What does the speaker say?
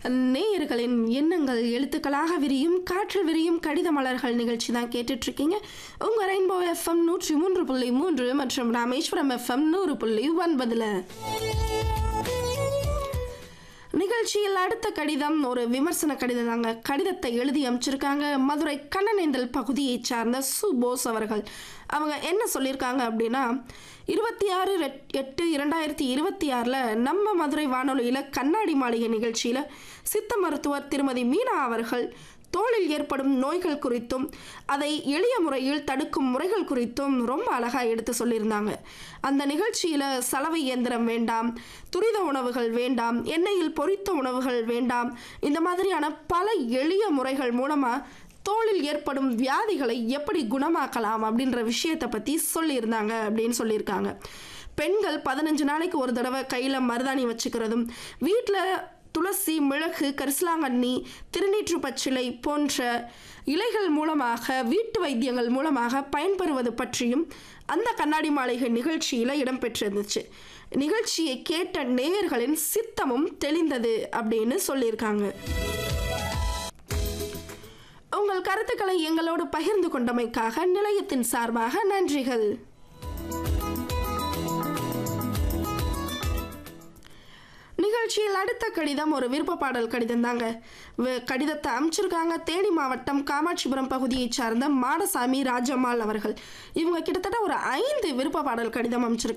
நேயர்களின் எண்ணங்கள் எழுத்துக்களாக விரியும் காற்றில் விரியும் கடித மலர்கள் நிகழ்ச்சி தான் கேட்டுட்டு இருக்கீங்க உங்க ரெயின்போ எஃப்எம் நூற்றி மூன்று புள்ளி மூன்று மற்றும் ராமேஸ்வரம் எஃப்எம் நூறு புள்ளி ஒன்பதுல நிகழ்ச்சியில் அடுத்த கடிதம் ஒரு விமர்சன கடிதம் தாங்க கடிதத்தை எழுதி அமைச்சிருக்காங்க மதுரை கண்ணனேந்தல் பகுதியைச் சார்ந்த சு போஸ் அவர்கள் அவங்க என்ன சொல்லியிருக்காங்க அப்படின்னா இருபத்தி ஆறு எட்டு இரண்டாயிரத்தி இருபத்தி ஆறில் நம்ம மதுரை வானொலியில் கண்ணாடி மாளிகை நிகழ்ச்சியில் சித்த மருத்துவர் திருமதி மீனா அவர்கள் தோலில் ஏற்படும் நோய்கள் குறித்தும் அதை எளிய முறையில் தடுக்கும் முறைகள் குறித்தும் ரொம்ப அழகாக எடுத்து சொல்லியிருந்தாங்க அந்த நிகழ்ச்சியில் சலவை இயந்திரம் வேண்டாம் துரித உணவுகள் வேண்டாம் எண்ணெயில் பொரித்த உணவுகள் வேண்டாம் இந்த மாதிரியான பல எளிய முறைகள் மூலமாக தோலில் ஏற்படும் வியாதிகளை எப்படி குணமாக்கலாம் அப்படின்ற விஷயத்தை பற்றி சொல்லியிருந்தாங்க அப்படின்னு சொல்லியிருக்காங்க பெண்கள் பதினஞ்சு நாளைக்கு ஒரு தடவை கையில் மருதாணி வச்சுக்கிறதும் வீட்டில் துளசி மிளகு கரிசலாங்கண்ணி திருநீற்று பச்சிலை போன்ற இலைகள் மூலமாக வீட்டு வைத்தியங்கள் மூலமாக பயன்பெறுவது பற்றியும் அந்த கண்ணாடி மாளிகை நிகழ்ச்சியில் இடம்பெற்றிருந்துச்சு நிகழ்ச்சியை கேட்ட நேயர்களின் சித்தமும் தெளிந்தது அப்படின்னு சொல்லியிருக்காங்க உங்கள் கருத்துக்களை எங்களோடு பகிர்ந்து கொண்டமைக்காக நிலையத்தின் சார்பாக நன்றிகள் நிகழ்ச்சியில் அடுத்த கடிதம் ஒரு விருப்ப பாடல் கடிதம் தாங்க கடிதத்தை அமைச்சிருக்காங்க தேனி மாவட்டம் காமாட்சிபுரம் பகுதியைச் சார்ந்த மாடசாமி ராஜம்மாள் அவர்கள் இவங்க கிட்டத்தட்ட ஒரு ஐந்து விருப்ப பாடல் கடிதம் அமைச்சிருக்காங்க